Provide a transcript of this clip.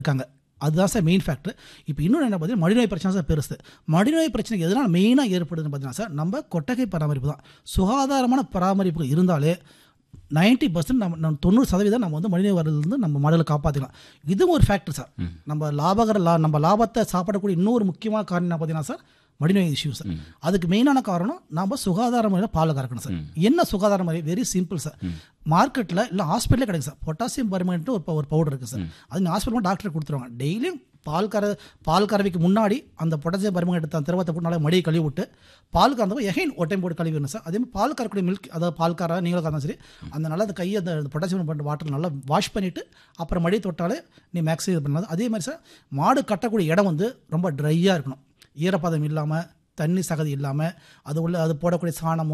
இருக்காங்க அதுதான் sir main factor இப்போ இன்னொன்று என்ன பார்த்தீங்கன்னா மடிநோய் பிரச்சனை சார் பெருசு மடிநோய் பிரச்சனைக்கு எதனால் மெயினாக ஏற்படுதுன்னு பார்த்தீங்கன்னா சார் நம்ம கொட்டகை பராமரிப்பு தான் சுகாதாரமான பராமரிப்பு இருந்தாலே நைன்ட்டி பர்சன்ட் நம்ம நம்ம தொண்ணூறு சதவீதம் நம்ம வந்து மனித வரதுலேருந்து நம்ம மாடலை காப்பாற்றிக்கலாம் இதுவும் ஒரு ஃபேக்டர் சார் நம்ம லாபகர லா நம்ம லாபத்தை சாப்பிடக்கூடிய இன்னொரு முக்கியமான காரணம் என்ன பார்த்தீங்கன்னா சார் மடிநோய் இஷ்யூ சார் அதுக்கு மெயினான காரணம் நம்ம சுகாதார முறையில் பால் கறக்கணும் சார் என்ன சுகாதார முறை வெரி சிம்பிள் சார் மார்க்கெட்டில் இல்லை ஹாஸ்பிட்டலே கிடைக்கும் சார் பொட்டாசியம் பர்மனெண்ட்டு ஒரு ஒரு பவுடர் இருக்குது சார் அது ஹாஸ்பிட்டல் டாக்டர் கொடுத்துருவாங்க டெய்லியும் பால் கற பால் கறவைக்கு முன்னாடி அந்த பொட்டாசியம் பர்மனெண்ட் எடுத்த திரவத்தை போட்டு நல்லா மடியை கழுவி விட்டு பால் கறந்தப்போ எகைன் ஒரு டைம் போட்டு கழுவி விடணும் சார் அதே மாதிரி பால் கறக்கூடிய மில்க் அதாவது பால் கற நீங்களும் கறந்தாலும் சரி அந்த நல்லா அந்த கையை அந்த பொட்டாசியம் பண்ண வாட்டர் நல்லா வாஷ் பண்ணிவிட்டு அப்புறம் மடி தொட்டாலே நீ மேக்ஸிமம் இது பண்ணலாம் அதே மாதிரி சார் மாடு கட்டக்கூடிய இடம் வந்து ரொம்ப ட்ரையாக இருக்கணும் ஈரப்பதம் இல்லாமல் தண்ணி சகதி இல்லாமல் அது உள்ள அது போடக்கூடிய சாணமோ